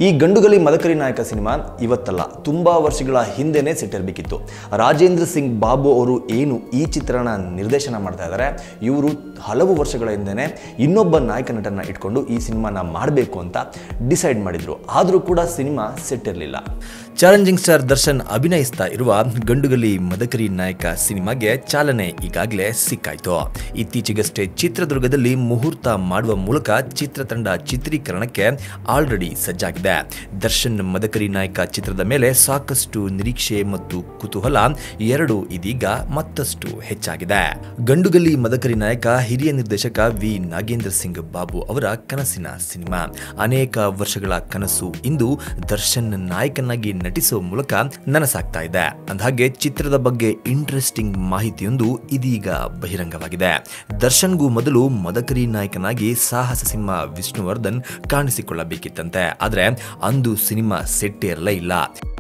ಈ ಗಂಡುಗಲಿ ಮದಕರಿ ನಾಯಕ ಸಿನಿಮಾ ಇವತ್ತಲ್ಲ ತುಂಬಾ ವರ್ಷಗಳ ಹಿಂದೆನೇ ಸಿಟ್ಟಿರಬೇಕಿತ್ತು ರಾಜೇಂದ್ರ ಸಿಂಗ್ ಬಾಬು ಅವರು ಏನು ಈ ಚಿತ್ರನ ನಿರ್ದೇಶನ ಮಾಡ್ತಾ ಇದ್ದಾರೆ ಇವರು ಹಲವು ವರ್ಷಗಳ ಹಿಂದೆನೆ ಇನ್ನೊಬ್ಬ ನಾಯಕ ನಟನ ಇಟ್ಕೊಂಡು ಈ ಸಿನಿಮಾನ ಮಾಡಬೇಕು ಅಂತ ಡಿಸೈಡ್ ಮಾಡಿದ್ರು ಆದರೂ ಕೂಡ ಸಿನಿಮಾ ಸೆಟ್ ಇರಲಿಲ್ಲ ಚಾಲೆಂಜಿಂಗ್ ಸ್ಟಾರ್ ದರ್ಶನ್ ಅಭಿನಯಿಸ್ತಾ ಇರುವ ಗಂಡುಗಲಿ ಮದಕರಿ ನಾಯಕ ಸಿನಿಮಾಗೆ ಚಾಲನೆ ಈಗಾಗಲೇ ಸಿಕ್ಕಾಯ್ತು ಇತ್ತೀಚೆಗಷ್ಟೇ ಚಿತ್ರದುರ್ಗದಲ್ಲಿ ಮುಹೂರ್ತ ಮಾಡುವ ಮೂಲಕ ಚಿತ್ರತಂಡ ಚಿತ್ರೀಕರಣಕ್ಕೆ ಆಲ್ರೆಡಿ ಸಜ್ಜಾಗಿದೆ ದರ್ಶನ್ ಮದಕರಿ ನಾಯಕ ಚಿತ್ರದ ಮೇಲೆ ಸಾಕಷ್ಟು ನಿರೀಕ್ಷೆ ಮತ್ತು ಕುತೂಹಲ ಎರಡು ಇದೀಗ ಮತ್ತಷ್ಟು ಹೆಚ್ಚಾಗಿದೆ ಗಂಡುಗಲಿ ಮದಕರಿ ನಾಯಕ ಹಿರಿಯ ನಿರ್ದೇಶಕ ವಿ ನಾಗೇಂದ್ರ ಸಿಂಗ್ ಬಾಬು ಅವರ ಕನಸಿನ ಸಿನಿಮಾ ಅನೇಕ ವರ್ಷಗಳ ಕನಸು ಇಂದು ದರ್ಶನ್ ನಾಯಕನಾಗಿ ನಟಿಸುವ ಮೂಲಕ ನನಸಾಗ್ತಾ ಇದೆ ಅಂದಹಾಗೆ ಚಿತ್ರದ ಬಗ್ಗೆ ಇಂಟ್ರೆಸ್ಟಿಂಗ್ ಮಾಹಿತಿಯೊಂದು ಇದೀಗ ಬಹಿರಂಗವಾಗಿದೆ ದರ್ಶನ್ಗೂ ಮೊದಲು ಮದಕರಿ ನಾಯಕನಾಗಿ ಸಾಹಸ ಸಿಂಹ ವಿಷ್ಣುವರ್ಧನ್ ಕಾಣಿಸಿಕೊಳ್ಳಬೇಕಿತ್ತಂತೆ ಆದರೆ ಅಂದು ಸಿನಿಮಾ ಸೆಟ್ ಇರಲೇ ಇಲ್ಲ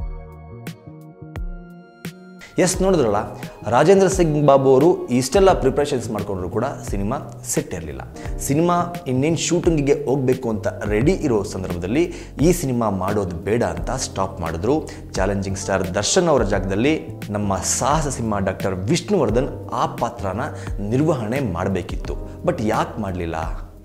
ಎಸ್ ನೋಡಿದ್ರಲ್ಲ ರಾಜೇಂದ್ರ ಸಿಂಗ್ ಬಾಬು ಅವರು ಇಷ್ಟೆಲ್ಲ ಪ್ರಿಪ್ರೇಷನ್ಸ್ ಮಾಡ್ಕೊಂಡ್ರು ಕೂಡ ಸಿನಿಮಾ ಸೆಟ್ ಇರಲಿಲ್ಲ ಸಿನಿಮಾ ಇನ್ನೇನು ಶೂಟಿಂಗಿಗೆ ಹೋಗಬೇಕು ಅಂತ ರೆಡಿ ಇರೋ ಸಂದರ್ಭದಲ್ಲಿ ಈ ಸಿನಿಮಾ ಮಾಡೋದು ಬೇಡ ಅಂತ ಸ್ಟಾಪ್ ಮಾಡಿದ್ರು ಚಾಲೆಂಜಿಂಗ್ ಸ್ಟಾರ್ ದರ್ಶನ್ ಅವರ ಜಾಗದಲ್ಲಿ ನಮ್ಮ ಸಾಹಸ ಸಿಂಹ ಡಾಕ್ಟರ್ ವಿಷ್ಣುವರ್ಧನ್ ಆ ಪಾತ್ರನ ನಿರ್ವಹಣೆ ಮಾಡಬೇಕಿತ್ತು ಬಟ್ ಯಾಕೆ ಮಾಡಲಿಲ್ಲ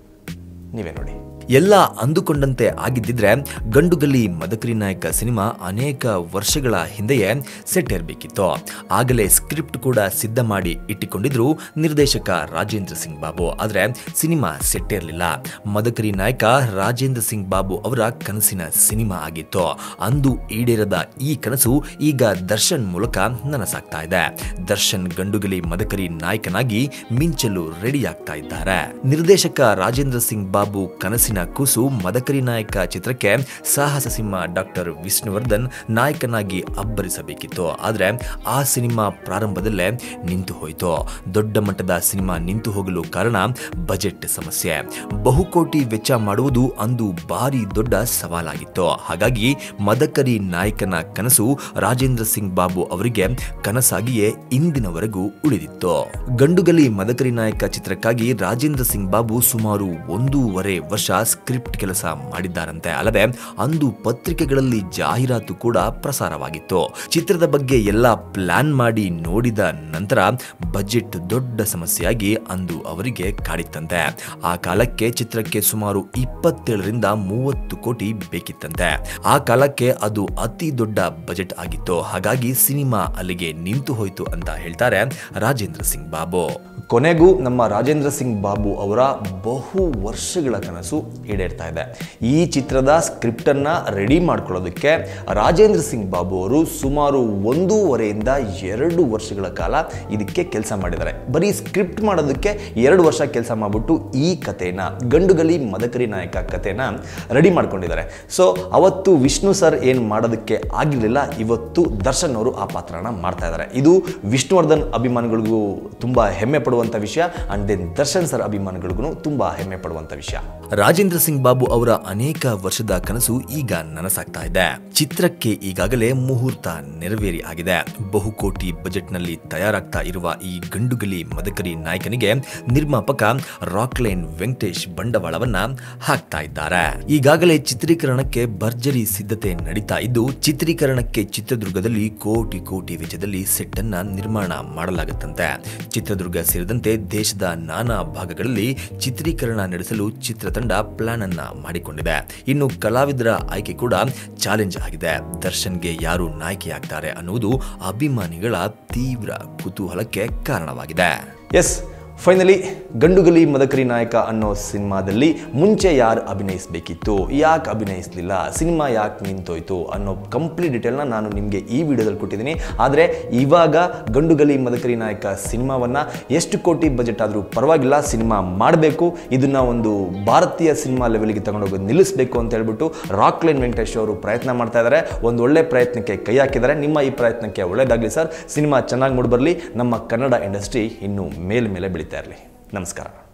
ನೀವೇ ನೋಡಿ ಎಲ್ಲ ಅಂದುಕೊಂಡಂತೆ ಆಗಿದ್ದಿದ್ರೆ ಗಂಡುಗಲಿ ಮದಕರಿ ನಾಯಕ ಸಿನಿಮಾ ಅನೇಕ ವರ್ಷಗಳ ಹಿಂದೆಯೇ ಸೆಟ್ ಇರಬೇಕಿತ್ತು ಆಗಲೇ ಸ್ಕ್ರಿಪ್ಟ್ ಕೂಡ ಸಿದ್ಧ ಮಾಡಿ ಇಟ್ಟುಕೊಂಡಿದ್ರು ನಿರ್ದೇಶಕ ರಾಜೇಂದ್ರ ಸಿಂಗ್ ಬಾಬು ಆದರೆ ಸಿನಿಮಾ ಸೆಟ್ ಇರಲಿಲ್ಲ ಮದಕರಿ ನಾಯಕ ರಾಜೇಂದ್ರ ಸಿಂಗ್ ಬಾಬು ಅವರ ಕನಸಿನ ಸಿನಿಮಾ ಆಗಿತ್ತು ಅಂದು ಈಡೇರದ ಈ ಕನಸು ಈಗ ದರ್ಶನ್ ಮೂಲಕ ನನಸಾಗ್ತಾ ಇದೆ ದರ್ಶನ್ ಗಂಡುಗಲಿ ಮದಕರಿ ನಾಯಕನಾಗಿ ಮಿಂಚಲು ರೆಡಿ ಆಗ್ತಾ ಇದ್ದಾರೆ ನಿರ್ದೇಶಕ ರಾಜೇಂದ್ರ ಸಿಂಗ್ ಬಾಬು ಕನಸಿನ ಕೂಸು ಮದಕರಿ ನಾಯಕ ಚಿತ್ರಕ್ಕೆ ಸಾಹಸ ಸಿಂಹ ಡಾಕ್ಟರ್ ವಿಷ್ಣುವರ್ಧನ್ ನಾಯಕನಾಗಿ ಅಬ್ಬರಿಸಬೇಕಿತ್ತು ಆದರೆ ಆ ಸಿನಿಮಾ ಪ್ರಾರಂಭದಲ್ಲೇ ನಿಂತು ಹೋಯಿತು ದೊಡ್ಡ ಮಟ್ಟದ ಸಿನಿಮಾ ನಿಂತು ಹೋಗಲು ಕಾರಣ ಬಜೆಟ್ ಸಮಸ್ಯೆ ಬಹುಕೋಟಿ ವೆಚ್ಚ ಮಾಡುವುದು ಅಂದು ಭಾರಿ ದೊಡ್ಡ ಸವಾಲಾಗಿತ್ತು ಹಾಗಾಗಿ ಮದಕರಿ ನಾಯಕನ ಕನಸು ರಾಜೇಂದ್ರ ಸಿಂಗ್ ಬಾಬು ಅವರಿಗೆ ಕನಸಾಗಿಯೇ ಇಂದಿನವರೆಗೂ ಉಳಿದಿತ್ತು ಗಂಡುಗಲಿ ಮದಕರಿ ನಾಯಕ ಚಿತ್ರಕ್ಕಾಗಿ ರಾಜೇಂದ್ರ ಸಿಂಗ್ ಬಾಬು ಸುಮಾರು ಒಂದೂವರೆ ವರ್ಷ ಸ್ಕ್ರಿಪ್ಟ್ ಕೆಲಸ ಮಾಡಿದ್ದಾರಂತೆ ಅಲ್ಲದೆ ಅಂದು ಪತ್ರಿಕೆಗಳಲ್ಲಿ ಜಾಹೀರಾತು ಕೂಡ ಪ್ರಸಾರವಾಗಿತ್ತು ಚಿತ್ರದ ಬಗ್ಗೆ ಎಲ್ಲ ಪ್ಲಾನ್ ಮಾಡಿ ನೋಡಿದ ನಂತರ ಬಜೆಟ್ ದೊಡ್ಡ ಸಮಸ್ಯೆಯಾಗಿ ಅಂದು ಅವರಿಗೆ ಕಾಡಿತ್ತಂತೆ ಆ ಕಾಲಕ್ಕೆ ಚಿತ್ರಕ್ಕೆ ಸುಮಾರು ಇಪ್ಪತ್ತೇಳರಿಂದ ಮೂವತ್ತು ಕೋಟಿ ಬೇಕಿತ್ತಂತೆ ಆ ಕಾಲಕ್ಕೆ ಅದು ಅತಿ ದೊಡ್ಡ ಬಜೆಟ್ ಆಗಿತ್ತು ಹಾಗಾಗಿ ಸಿನಿಮಾ ಅಲ್ಲಿಗೆ ನಿಂತು ಹೋಯಿತು ಅಂತ ಹೇಳ್ತಾರೆ ರಾಜೇಂದ್ರ ಸಿಂಗ್ ಬಾಬು ಕೊನೆಗೂ ನಮ್ಮ ರಾಜೇಂದ್ರ ಸಿಂಗ್ ಬಾಬು ಅವರ ಬಹು ವರ್ಷಗಳ ಕನಸು ಈಡೇರ್ತಾ ಇದೆ ಈ ಚಿತ್ರದ ಸ್ಕ್ರಿಪ್ಟನ್ನು ರೆಡಿ ಮಾಡ್ಕೊಳ್ಳೋದಕ್ಕೆ ರಾಜೇಂದ್ರ ಸಿಂಗ್ ಬಾಬು ಅವರು ಸುಮಾರು ಒಂದೂವರೆಯಿಂದ ಎರಡು ವರ್ಷಗಳ ಕಾಲ ಇದಕ್ಕೆ ಕೆಲಸ ಮಾಡಿದ್ದಾರೆ ಬರೀ ಸ್ಕ್ರಿಪ್ಟ್ ಮಾಡೋದಕ್ಕೆ ಎರಡು ವರ್ಷ ಕೆಲಸ ಮಾಡಿಬಿಟ್ಟು ಈ ಕಥೆನ ಗಂಡುಗಲಿ ಮದಕರಿ ನಾಯಕ ಕಥೆನ ರೆಡಿ ಮಾಡ್ಕೊಂಡಿದ್ದಾರೆ ಸೊ ಅವತ್ತು ವಿಷ್ಣು ಸರ್ ಏನು ಮಾಡೋದಕ್ಕೆ ಆಗಿರಲಿಲ್ಲ ಇವತ್ತು ದರ್ಶನ್ ಅವರು ಆ ಪಾತ್ರನ ಮಾಡ್ತಾ ಇದ್ದಾರೆ ಇದು ವಿಷ್ಣುವರ್ಧನ್ ಅಭಿಮಾನಿಗಳಿಗೂ ತುಂಬ ಹೆಮ್ಮೆ ಪಡುವಂಥ ವಿಷಯ ಅಂಡ್ ದೆನ್ ದರ್ಶನ್ ಸರ್ ಅಭಿಮಾನಿಗಳಿಗೂ ತುಂಬ ಹೆಮ್ಮೆ ಪಡುವಂಥ ವಿಷಯ ರಾಜೇಂದ್ರ ಸಿಂಗ್ ಬಾಬು ಅವರ ಅನೇಕ ವರ್ಷದ ಕನಸು ಈಗ ನನಸಾಗ್ತಾ ಇದೆ ಚಿತ್ರಕ್ಕೆ ಈಗಾಗಲೇ ಮುಹೂರ್ತ ನೆರವೇರಿ ಆಗಿದೆ ಬಹುಕೋಟಿ ಬಜೆಟ್ನಲ್ಲಿ ತಯಾರಾಗ್ತಾ ಇರುವ ಈ ಗಂಡುಗಲಿ ಮದಕರಿ ನಾಯಕನಿಗೆ ನಿರ್ಮಾಪಕ ರಾಕ್ಲೈನ್ ವೆಂಕಟೇಶ್ ಬಂಡವಾಳವನ್ನ ಹಾಕ್ತಾ ಇದ್ದಾರೆ ಈಗಾಗಲೇ ಚಿತ್ರೀಕರಣಕ್ಕೆ ಭರ್ಜರಿ ಸಿದ್ಧತೆ ನಡೀತಾ ಇದ್ದು ಚಿತ್ರೀಕರಣಕ್ಕೆ ಚಿತ್ರದುರ್ಗದಲ್ಲಿ ಕೋಟಿ ಕೋಟಿ ವೆಚ್ಚದಲ್ಲಿ ಸೆಟ್ ಅನ್ನ ನಿರ್ಮಾಣ ಮಾಡಲಾಗುತ್ತಂತೆ ಚಿತ್ರದುರ್ಗ ಸೇರಿದಂತೆ ದೇಶದ ನಾನಾ ಭಾಗಗಳಲ್ಲಿ ಚಿತ್ರೀಕರಣ ನಡೆಸಲು ಚಿತ್ರತಂಡ ಪ್ಲಾನ್ ಅನ್ನ ಮಾಡಿಕೊಂಡಿದೆ ಇನ್ನು ಕಲಾವಿದರ ಆಯ್ಕೆ ಕೂಡ ಚಾಲೆಂಜ್ ಆಗಿದೆ ದರ್ಶನ್ಗೆ ಯಾರು ನಾಯಕಿಯಾಗ್ತಾರೆ ಅನ್ನುವುದು ಅಭಿಮಾನಿಗಳ ತೀವ್ರ ಕುತೂಹಲಕ್ಕೆ ಕಾರಣವಾಗಿದೆ ಎಸ್ ಫೈನಲಿ ಗಂಡುಗಲಿ ಮದಕರಿ ನಾಯಕ ಅನ್ನೋ ಸಿನಿಮಾದಲ್ಲಿ ಮುಂಚೆ ಯಾರು ಅಭಿನಯಿಸಬೇಕಿತ್ತು ಯಾಕೆ ಅಭಿನಯಿಸಲಿಲ್ಲ ಸಿನಿಮಾ ಯಾಕೆ ನಿಂತೋಯ್ತು ಅನ್ನೋ ಕಂಪ್ಲೀಟ್ ಡೀಟೇಲ್ನ ನಾನು ನಿಮಗೆ ಈ ವಿಡಿಯೋದಲ್ಲಿ ಕೊಟ್ಟಿದ್ದೀನಿ ಆದರೆ ಇವಾಗ ಗಂಡುಗಲಿ ಮದಕರಿ ನಾಯಕ ಸಿನಿಮಾವನ್ನು ಎಷ್ಟು ಕೋಟಿ ಬಜೆಟ್ ಆದರೂ ಪರವಾಗಿಲ್ಲ ಸಿನಿಮಾ ಮಾಡಬೇಕು ಇದನ್ನು ಒಂದು ಭಾರತೀಯ ಸಿನಿಮಾ ಲೆವೆಲ್ಗೆ ತಗೊಂಡೋಗಿ ನಿಲ್ಲಿಸಬೇಕು ಅಂತ ಹೇಳ್ಬಿಟ್ಟು ರಾಕ್ಲೈನ್ ವೆಂಕಟೇಶ್ ಅವರು ಪ್ರಯತ್ನ ಮಾಡ್ತಾ ಇದ್ದಾರೆ ಒಂದು ಒಳ್ಳೆ ಪ್ರಯತ್ನಕ್ಕೆ ಕೈ ಹಾಕಿದ್ದಾರೆ ನಿಮ್ಮ ಈ ಪ್ರಯತ್ನಕ್ಕೆ ಒಳ್ಳೆಯದಾಗಲಿ ಸರ್ ಸಿನಿಮಾ ಚೆನ್ನಾಗಿ ಮೂಡಿಬರಲಿ ನಮ್ಮ ಕನ್ನಡ ಇಂಡಸ್ಟ್ರಿ ಇನ್ನೂ ಮೇಲ್ಮೇಲೆ ಬೆಳೀತಾ ಇರಲಿ ನಮಸ್ಕಾರ